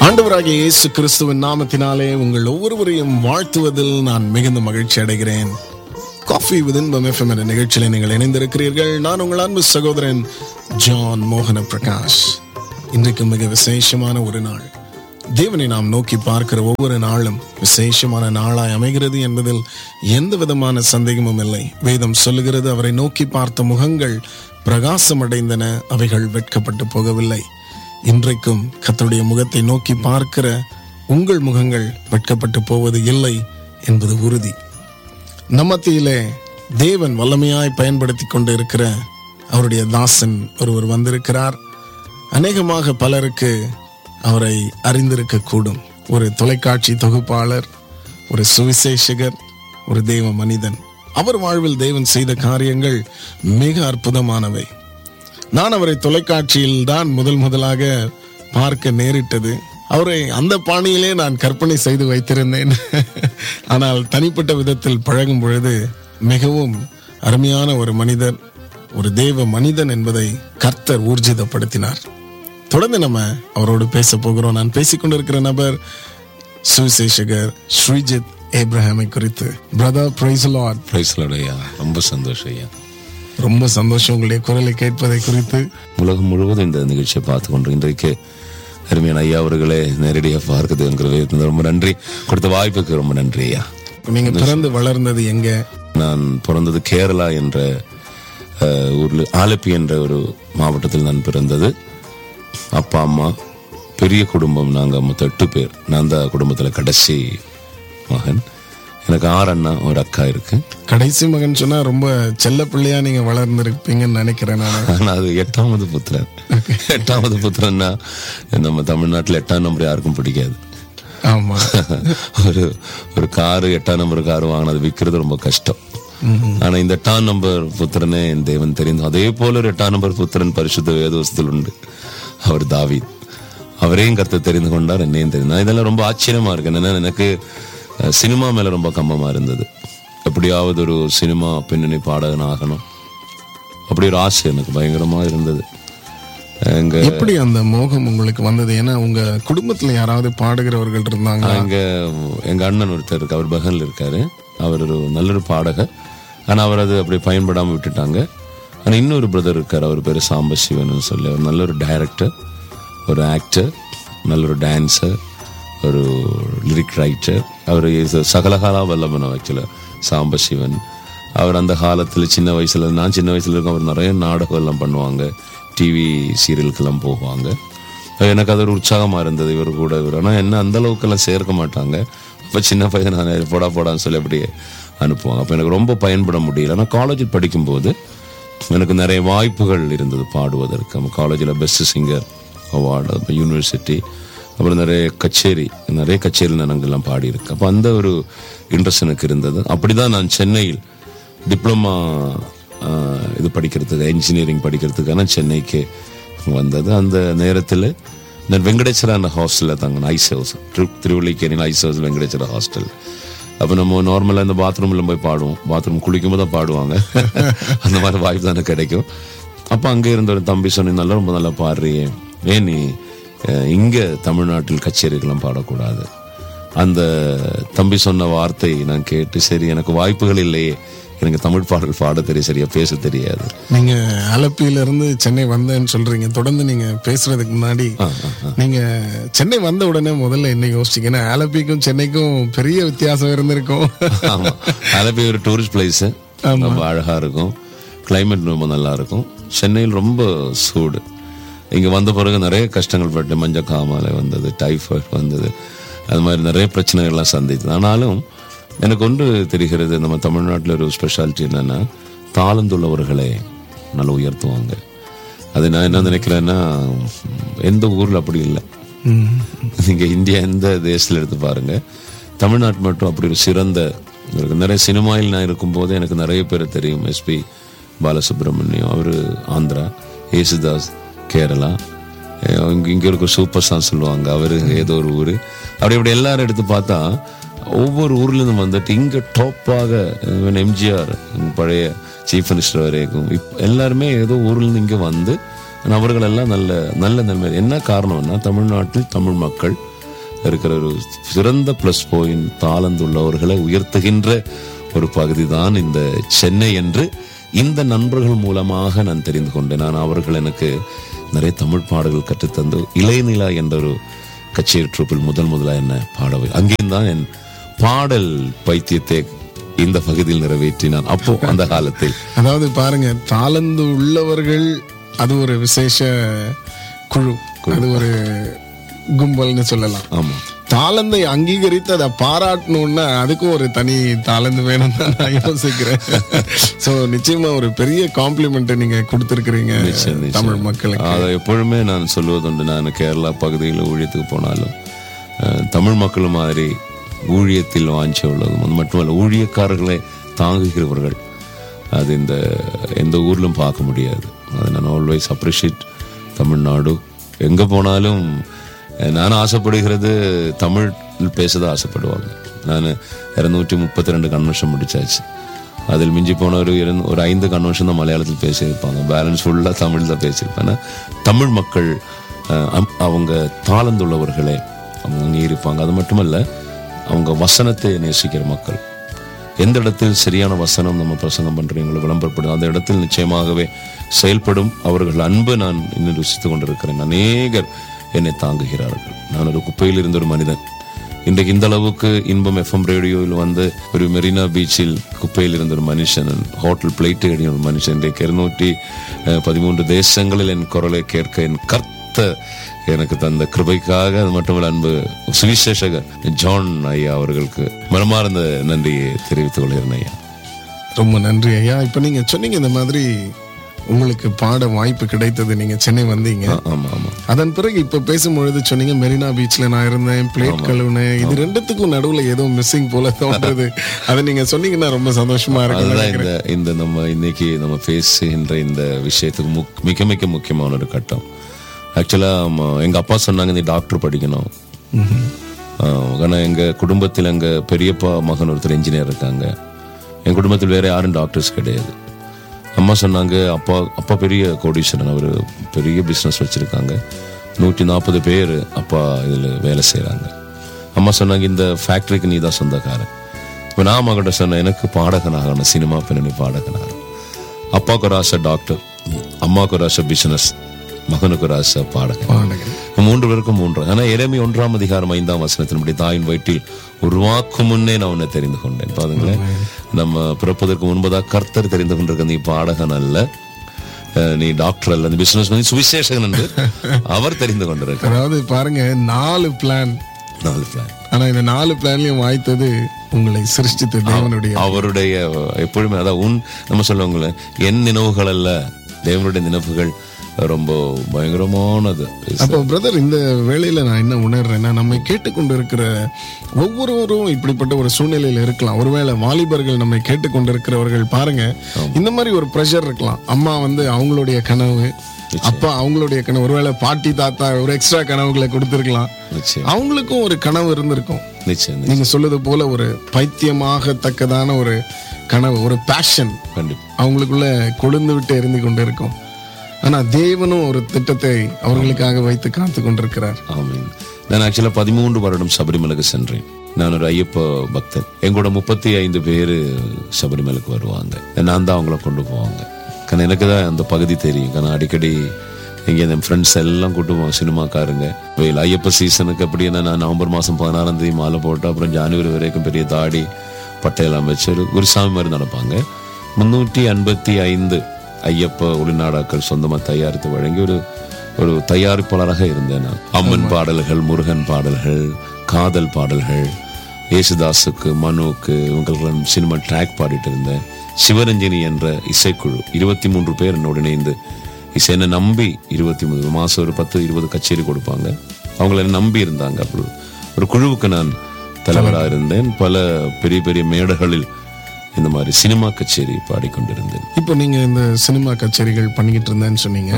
ஆண்டவராகிய இயேசு கிறிஸ்துவின் நாமத்தினாலே உங்கள் ஒவ்வொருவரையும் வாழ்த்துவதில் நான் மிகுந்த மகிழ்ச்சி அடைகிறேன் காஃபி வித் இன்பம் எஃப்எம் என்ற நிகழ்ச்சியில் நீங்கள் இணைந்திருக்கிறீர்கள் நான் உங்கள் அன்பு சகோதரன் ஜான் மோகன பிரகாஷ் இன்றைக்கு மிக விசேஷமான ஒரு நாள் தேவனை நாம் நோக்கி பார்க்கிற ஒவ்வொரு நாளும் விசேஷமான நாளாய் அமைகிறது என்பதில் எந்த விதமான சந்தேகமும் இல்லை வேதம் சொல்லுகிறது அவரை நோக்கி பார்த்த முகங்கள் பிரகாசமடைந்தன அவைகள் வெட்கப்பட்டு போகவில்லை இன்றைக்கும் கர்த்தருடைய முகத்தை நோக்கி பார்க்கிற உங்கள் முகங்கள் வெட்கப்பட்டு போவது இல்லை என்பது உறுதி நம்மத்தியிலே தேவன் வல்லமையாய் பயன்படுத்தி கொண்டு இருக்கிற அவருடைய தாசன் ஒருவர் வந்திருக்கிறார் அநேகமாக பலருக்கு அவரை அறிந்திருக்க கூடும் ஒரு தொலைக்காட்சி தொகுப்பாளர் ஒரு சுவிசேஷகர் ஒரு தேவ மனிதன் அவர் வாழ்வில் தேவன் செய்த காரியங்கள் மிக அற்புதமானவை நான் அவரை தொலைக்காட்சியில் தான் முதல் முதலாக பார்க்க நேரிட்டது அவரை அந்த பாணியிலே நான் கற்பனை செய்து வைத்திருந்தேன் ஆனால் தனிப்பட்ட விதத்தில் பழகும் பொழுது மிகவும் அருமையான ஒரு மனிதர் ஒரு தேவ மனிதன் என்பதை கர்த்தர் ஊர்ஜிதப்படுத்தினார் தொடர்ந்து நம்ம அவரோடு பேச போகிறோம் நான் பேசிக்கொண்டிருக்கிற நபர் சுவிசேஷகர் ஸ்ரீஜித் ஏப்ரஹாமை குறித்து பிரதர் பிரைஸ் லார்ட் பிரைஸ் ஐயா ரொம்ப சந்தோஷம் ஐயா ரொம்ப சந்தோஷம் உங்களுடைய குரலை கேட்பதை குறித்து உலகம் முழுவதும் இந்த நிகழ்ச்சியை பார்த்து கொண்டு இன்றைக்கு அருமையான ஐயா அவர்களே நேரடியாக பார்க்குதுங்கிறது ரொம்ப நன்றி கொடுத்த வாய்ப்புக்கு ரொம்ப நன்றி ஐயா நீங்க பிறந்து வளர்ந்தது எங்க நான் பிறந்தது கேரளா என்ற அஹ், ஊர்ல ஆலப்பி என்ற ஒரு மாவட்டத்தில் நான் பிறந்தது அப்பா அம்மா பெரிய குடும்பம் நாங்கள் மொத்தம் எட்டு பேர் நான் தான் குடும்பத்தில் கடைசி மகன் எனக்கு ஆறு அண்ணா ஒரு அக்கா இருக்கு கடைசி மகன் சொன்னா ரொம்ப செல்ல பிள்ளையா நீங்க வளர்ந்திருப்பீங்கன்னு நினைக்கிறேன் நான் ஆனா அது எட்டாவது புத்திரன் எட்டாவது புத்திரன்னா நம்ம தமிழ்நாட்டுல எட்டாம் நம்பர் யாருக்கும் பிடிக்காது ஆமா ஒரு ஒரு காரு எட்டாம் நம்பர் கார் வாங்கினது விற்கிறது ரொம்ப கஷ்டம் ஆனா இந்த எட்டாம் நம்பர் புத்திரனே என் தேவன் தெரிந்து அதே போல ஒரு எட்டாம் நம்பர் புத்திரன் பரிசுத்த வேதவசத்தில் உண்டு அவர் தாவீத் அவரையும் கருத்து தெரிந்து கொண்டார் என்னையும் தெரிந்து இதெல்லாம் ரொம்ப ஆச்சரியமா இருக்கு என்னன்னா எனக்கு அஹ், சினிமா மேல ரொம்ப கம்பமா இருந்தது எப்படியாவது ஒரு சினிமா பின்னணி பாடகன் ஆகணும் அப்படி ஒரு ஆசை எனக்கு பயங்கரமா இருந்தது எங்க எப்படி அந்த மோகம் உங்களுக்கு வந்தது ஏன்னா உங்க குடும்பத்துல யாராவது பாடுகிறவர்கள் இருந்தாங்க எங்க எங்க அண்ணன் ஒருத்தர் இருக்கு அவர் பகன்ல இருக்காரு அவர் ஒரு நல்ல ஒரு பாடகர் ஆனா அவர் அது அப்படி பயன்படாம விட்டுட்டாங்க ஆனா இன்னொரு பிரதர் இருக்கார் அவர் பேரு சாம்ப சிவன் சொல்லி அவர் நல்ல ஒரு டைரக்டர் ஒரு ஆக்டர் நல்ல ஒரு டான்சர் ஒரு லிரிக் ரைட்டர் அவர் சகலகாலா வல்லமன் ஆக்சுவலாக சாம்ப சிவன் அவர் அந்த காலத்தில் சின்ன வயசுல நான் சின்ன வயசுல இருக்கும் அவர் நிறைய நாடகம் எல்லாம் பண்ணுவாங்க டிவி சீரியலுக்கெல்லாம் போவாங்க எனக்கு அது ஒரு உற்சாகமா இருந்தது இவர் கூட இவர் ஆனால் என்ன அந்த அளவுக்கெல்லாம் சேர்க்க மாட்டாங்க அப்போ சின்ன பையன் நான் போடா போடான்னு சொல்லி அப்படியே அனுப்புவாங்க அப்போ எனக்கு ரொம்ப பயன்பட முடியல ஆனால் காலேஜில் படிக்கும்போது எனக்கு நிறைய வாய்ப்புகள் இருந்தது பாடுவதற்கு நம்ம காலேஜில் பெஸ்ட் சிங்கர் அவார்டு அப்புறம் யூனிவர்சிட்டி அப்புறம் நிறைய கச்சேரி நிறைய கச்சேரி நான் அங்கெல்லாம் பாடியிருக்கேன் அப்போ அந்த ஒரு இன்ட்ரெஸ்ட் எனக்கு இருந்தது அப்படிதான் நான் சென்னையில் டிப்ளமா இது படிக்கிறதுக்கு இன்ஜினியரிங் படிக்கிறதுக்கான சென்னைக்கு வந்தது அந்த நேரத்தில் நான் வெங்கடேஸ்வரா அந்த ஹாஸ்டலில் தங்கினேன் ஐஸ் ஹவுஸ் திரு திருவள்ளிக்கேணியில் ஐஸ் ஹவுஸ் வெங்கடேஸ்வரா ஹாஸ்டல் அப்போ நம்ம நார்மலாக இந்த பாத்ரூமில் போய் பாடுவோம் பாத்ரூம் குளிக்கும் போது தான் பாடுவாங்க அந்த மாதிரி வாய்ப்பு தானே கிடைக்கும் அப்போ அங்கே இருந்த ஒரு தம்பி சொன்னி நல்லா ரொம்ப நல்லா பாடுறியே ஏன் நீ அஹ், இங்க தமிழ்நாட்டில் கச்சேரிக்கெல்லாம் பாடக்கூடாது அந்த தம்பி சொன்ன வார்த்தை நான் கேட்டு சரி எனக்கு வாய்ப்புகள் இல்லையே எனக்கு தமிழ் பாடல் பாட தெரியும் சரியா பேச தெரியாது நீங்க அலப்பியில இருந்து சென்னை வந்தேன்னு சொல்றீங்க தொடர்ந்து நீங்க பேசுறதுக்கு முன்னாடி நீங்க சென்னை வந்த உடனே முதல்ல என்ன யோசிச்சீங்க ஏன்னா ஆலப்பிக்கும் சென்னைக்கும் பெரிய வித்தியாசம் இருந்திருக்கும் ஆமா அலப்பி ஒரு டூரிஸ்ட் பிளேஸ் ரொம்ப அழகா இருக்கும் கிளைமேட் ரொம்ப நல்லா இருக்கும் சென்னையில் ரொம்ப சூடு இங்க வந்த பிறகு நிறைய கஷ்டங்கள் பட்டு மஞ்ச காமாலை வந்தது டைஃபாய்டு வந்தது அது மாதிரி நிறைய பிரச்சனைகள்லாம் சந்தித்தது ஆனாலும் எனக்கு ஒன்று தெரிகிறது நம்ம தமிழ்நாட்டில் ஒரு ஸ்பெஷாலிட்டி என்னன்னா தாளந்துள்ளவர்களை நல்லா உயர்த்துவாங்க அது நான் என்ன நினைக்கிறேன்னா எந்த ஊர்ல அப்படி இல்லை நீங்க இந்தியா எந்த தேசத்துல எடுத்து பாருங்க தமிழ்நாட்டு மட்டும் அப்படி ஒரு சிறந்த இருக்கு. நிறைய சினிமாவில் நான் இருக்கும்போது எனக்கு நிறைய பேர் தெரியும் எஸ்பி பாலசுப்ரமணியம் அவரு ஆந்திரா ஏசுதாஸ் கேரளா அஹ் இங்க இங்க இருக்க சூப்பர் ஸ்டார் சொல்லுவாங்க அவரு ஏதோ ஒரு ஊரு அப்படி இப்படி எல்லாரும் எடுத்து பார்த்தா ஒவ்வொரு ஊர்ல இருந்து வந்துட்டு இங்க டாப்பாக எம்ஜிஆர் பழைய சீஃப் மினிஸ்டர் வரைக்கும் இப்- எல்லாருமே ஏதோ ஊர்ல இருந்து இங்க வந்து அவர்கள் எல்லாம் நல்ல நல்ல நிலைமை என்ன காரணம்னா தமிழ்நாட்டில் தமிழ் மக்கள் இருக்கிற ஒரு சிறந்த ப்ளஸ் பாயிண்ட் தாளந்துள்ளவர்களை உயர்த்துகின்ற ஒரு பகுதி தான் இந்த சென்னை என்று இந்த நண்பர்கள் மூலமாக நான் தெரிந்து கொண்டேன் நான் அவர்கள் எனக்கு நிறைய தமிழ் பாடல்கள் கற்றுத்தந்து இளைநிலா என்ற ஒரு கச்சேரி ட்ரூப்பில் முதல் முதலா என்ன பாடவை அங்கேயும் தான் என் பாடல் பைத்தியத்தை இந்த பகுதியில் நிறைவேற்றினான் அப்போ அந்த காலத்தில் அதாவது பாருங்க தாளந்து உள்ளவர்கள் அது ஒரு விசேஷ குழு அது ஒரு கும்பல்னு சொல்லலாம் ஆமா தாளந்தை அங்கீகரித்து அதை பாராட்டணும்னா அதுக்கும் ஒரு தனி தாளந்து வேணும் தான் நான் யோசிக்கிறேன் சோ நிச்சயமா ஒரு பெரிய காம்ப்ளிமெண்ட் நீங்க கொடுத்திருக்கிறீங்க நிச்சயம், நிச்சயம். தமிழ் மக்களுக்கு அதை எப்பொழுதுமே நான் சொல்வதுண்டு நான் கேரளா பகுதியில் ஊழியத்துக்கு போனாலும் அஹ், தமிழ் மக்கள் மாதிரி ஊழியத்தில் வாஞ்சி உள்ளதும் அது மட்டுமல்ல ஊழியக்காரர்களை தாங்குகிறவர்கள் அது இந்த எந்த ஊர்லும் பார்க்க முடியாது அதை நான் ஆல்வேஸ் அப்ரிஷியேட் தமிழ்நாடு எங்கே போனாலும் அஹ், நான் ஆசைப்படுகிறது தமிழ் பேசதான் ஆசைப்படுவாங்க நான் இரநூற்றி முப்பத்தி ரெண்டு கன்வென்ஷன் முடிச்சாச்சு அதில் மிஞ்சி போன ஒரு இரண்- ஒரு ஐந்து கன்வென்ஷன் தான் மலையாளத்தில் பேசியிருப்பாங்க பேலன்ஸ் ஃபுல்லாக தமிழ் தான் பேசியிருப்பேன் ஆனா, தமிழ் மக்கள் அஹ், அம்- அவங்க தாளந்துள்ளவர்களே அவங்க அங்கீகரிப்பாங்க அது மட்டுமல்ல அவங்க வசனத்தை நேசிக்கிற மக்கள் எந்த இடத்தில் சரியான வசனம் நம்ம பிரசங்கம் பண்றீங்களோ விளம்பரப்படும் அந்த இடத்தில் நிச்சயமாகவே செயல்படும் அவர்கள் அன்பு நான் இன்னும் ருசித்துக் கொண்டிருக்கிறேன் அநேகர் என்னை தாங்குகிறார்கள் நான் ஒரு குப்பையில் இருந்த ஒரு மனிதன் இன்றைக்கு இந்த அளவுக்கு இன்பம் எஃப்எம் ரேடியோவில் வந்து ஒரு மெரினா பீச்சில் குப்பையில் இருந்த ஒரு மனுஷன் ஹோட்டல் பிளேட் அடிய ஒரு மனுஷன் இன்றைக்கு இருநூற்றி அஹ், பதிமூன்று தேசங்களில் என் குரலை கேட்க என் கர்த்த எனக்கு தந்த கிருபைக்காக அது மட்டுமல்ல அன்பு சுவிசேஷகர் ஜான் ஐயா அவர்களுக்கு மனமார்ந்த நன்றியை தெரிவித்துக் கொள்கிறேன் ஐயா ரொம்ப நன்றி ஐயா இப்ப நீங்க சொன்னீங்க இந்த மாதிரி உங்களுக்கு பாட வாய்ப்பு கிடைத்தது நீங்க சென்னை வந்தீங்க ஆ, ஆமா ஆமா அதன் பிறகு இப்ப பேசும்பொழுது சொன்னீங்க மெரினா பீச்ல நான் இருந்தேன் பிளேட் கழுவுனேன் இது ரெண்டுத்துக்கும் நடுவுல ஏதோ மிஸ்ஸிங் போல தோன்றது அதை நீங்க சொன்னீங்கன்னா ரொம்ப சந்தோஷமா இருக்கும் அதுதான் இந்த இந்த நம்ம இன்னைக்கு நம்ம பேசுகின்ற இந்த விஷயத்துக்கு முக்- மிக மிக முக்கியமான ஒரு கட்டம் ஆக்சுவலா எங்க அப்பா சொன்னாங்க நீ டாக்டர் படிக்கணும் ஆஹ், ஆனா எங்க குடும்பத்தில் எங்க பெரியப்பா மகன் ஒருத்தர் இன்ஜினியர் இருக்காங்க என் குடும்பத்தில் வேற யாரும் டாக்டர்ஸ் கிடையாது அம்மா சொன்னாங்க அப்பா அப்பா பெரிய கோடீஸ்வரன் அவர் பெரிய பிஸ்னஸ் வச்சிருக்காங்க நூற்றி நாற்பது பேர் அப்பா இதில் வேலை செய்கிறாங்க அம்மா சொன்னாங்க இந்த ஃபேக்ட்ரிக்கு நீ தான் சொந்தக்காரன் இப்போ நான் அம்மா கிட்ட சொன்னேன் எனக்கு பாடகனாகணும் சினிமா பின்னணி பாடகனாக அப்பாவுக்கு ஒரு ஆசை டாக்டர் அம்மாவுக்கு ஒரு ஆசை பிஸ்னஸ் மகனுக்கு ஒரு ஆசை பாடகன் பாடகன் மூன்று பேருக்கும் மூன்று ஆனா இறைமை ஒன்றாம் அதிகாரம் ஐந்தாம் வசனத்தின்படி தாயின் வயிற்றில் உருவாக்கும் முன்னே நான் உன்னை தெரிந்து கொண்டேன் பாருங்களேன் நம்ம பிறப்பதற்கு முன்பதாக கர்த்தர் தெரிந்து கொண்டிருக்க நீ பாடகன் அல்ல அஹ், நீ டாக்டர் அல்ல நீ பிசினஸ் பண்ணி சுவிசேஷகன் என்று அவர் தெரிந்து கொண்டிருக்க அதாவது பாருங்க நாலு பிளான் நாலு பிளான் ஆனா இந்த நாலு பிளான்லயும் வாய்த்தது உங்களை சிருஷ்டித்த தேவனுடைய அவருடைய எப்பொழுதுமே அதான் உன் நம்ம சொல்லுவாங்களே என் நினைவுகள் அல்ல தேவனுடைய நினைவுகள் ரொம்ப பயங்கரமானது அப்போ பிரதர் இந்த வேளையில நான் என்ன உணர்றேன்னா நம்மை கேட்டுக்கொண்டு இருக்கிற ஒவ்வொருவரும் இப்படிப்பட்ட ஒரு சூழ்நிலையில இருக்கலாம் ஒருவேளை வாலிபர்கள் நம்மை கேட்டுக்கொண்டிருக்கிறவர்கள் பாருங்க இந்த மாதிரி ஒரு ப்ரெஷர் இருக்கலாம் அம்மா வந்து அவங்களுடைய கனவு அப்பா அவங்களுடைய கனவு ஒருவேளை பாட்டி தாத்தா ஒரு எக்ஸ்ட்ரா கனவுகளை கொடுத்திருக்கலாம் நிச்சயம் அவங்களுக்கும் ஒரு கனவு இருந்திருக்கும் நிச்சயம் நிச்சயம். நீங்க சொல்லுது போல ஒரு பைத்தியமாகத்தக்கதான ஒரு கனவு ஒரு பேஷன் கண்டிப்பா அவங்களுக்குள்ள கொழுந்து விட்டு எரிந்து கொண்டு இருக்கும் ஆனா தேவனும் ஒரு திட்டத்தை அவர்களுக்காக வைத்து காத்து கொண்டிருக்கிறார் ஆமீன் நான் ஆக்சுவலாக பதிமூன்று வருடம் சபரிமலைக்கு சென்றேன் நான் ஒரு ஐயப்ப பக்தன் எங்களோட முப்பத்தி ஐந்து பேர் சபரிமலைக்கு வருவாங்க நான் தான் அவங்கள கொண்டு போவாங்க காரணம் எனக்கு தான் அந்த பகுதி தெரியும் காரணம் அடிக்கடி இங்கே என் ஃப்ரெண்ட்ஸ் எல்லாம் கூட்டு போவோம் சினிமாக்காரங்க வெயில் ஐயப்ப சீசனுக்கு அப்படின்னா நான் நவம்பர் மாதம் பதினாறாம் தேதி மாலை போட்டு அப்புறம் ஜனவரி வரைக்கும் பெரிய தாடி பட்டையெல்லாம் வச்சு ஒரு ஒரு சாமி மாதிரி நடப்பாங்க முன்னூற்றி ஐம்பத்தி ஐந்து ஐயப்ப உள்நாடாக்கள் சொந்தமாக தயாரித்து வழங்கி ஒரு ஒரு தயாரிப்பாளராக இருந்தேன் நான் அம்மன் பாடல்கள் முருகன் பாடல்கள் காதல் பாடல்கள் ஏசுதாஸுக்கு மனுவுக்கு இவங்களுக்கெல்லாம் சினிமா ட்ராக் பாடிட்டு இருந்தேன் சிவரஞ்சனி என்ற இசைக்குழு இருபத்தி மூன்று பேர் என்னோடு இணைந்து இசை என்னை நம்பி இருபத்தி மூணு மாதம் ஒரு பத்து இருபது கச்சேரி கொடுப்பாங்க அவங்கள என்னை நம்பி இருந்தாங்க அப்படி ஒரு குழுவுக்கு நான் தலைவராக இருந்தேன் பல பெரிய பெரிய மேடைகளில் இந்த மாதிரி சினிமா கச்சேரி பாடிக்கொண்டிருந்தேன் இப்போ நீங்க இந்த சினிமா கச்சேரிகள் பண்ணிக்கிட்டு இருந்தேன்னு சொன்னீங்க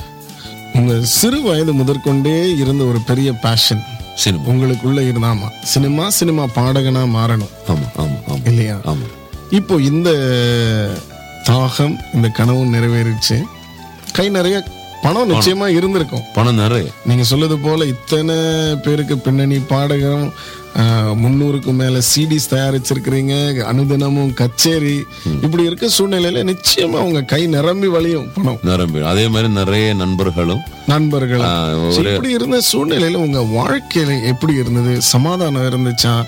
உங்க சிறு வயது முதற்கொண்டே இருந்த ஒரு பெரிய பேஷன் சினிமா உங்களுக்குள்ள இருந்தாமா சினிமா சினிமா பாடகனா மாறணும் ஆமா ஆமா ஆமா இல்லையா ஆமா இப்போ இந்த தாகம் இந்த கனவு நிறைவேறிச்சு கை நிறைய பணம் நிச்சயமா இருந்திருக்கும் பணம் நிறைய நீங்க சொல்றது போல இத்தனை பேருக்கு பின்னணி பாடகம் ஆஹ், முந்நூறுக்கும் மேல சிடிஸ் தயாரிச்சிருக்கிறீங்க அனுதினமும் கச்சேரி இப்படி இருக்க சூழ்நிலையில நிச்சயமா உங்க கை நிரம்பி வழியும் பணம் நிரம்பி அதே மாதிரி நிறைய நண்பர்களும் நண்பர்கள் ஆஹ், So, இப்படி இருந்த சூழ்நிலையில உங்க வாழ்க்கையில எப்படி இருந்தது சமாதானம் இருந்துச்சா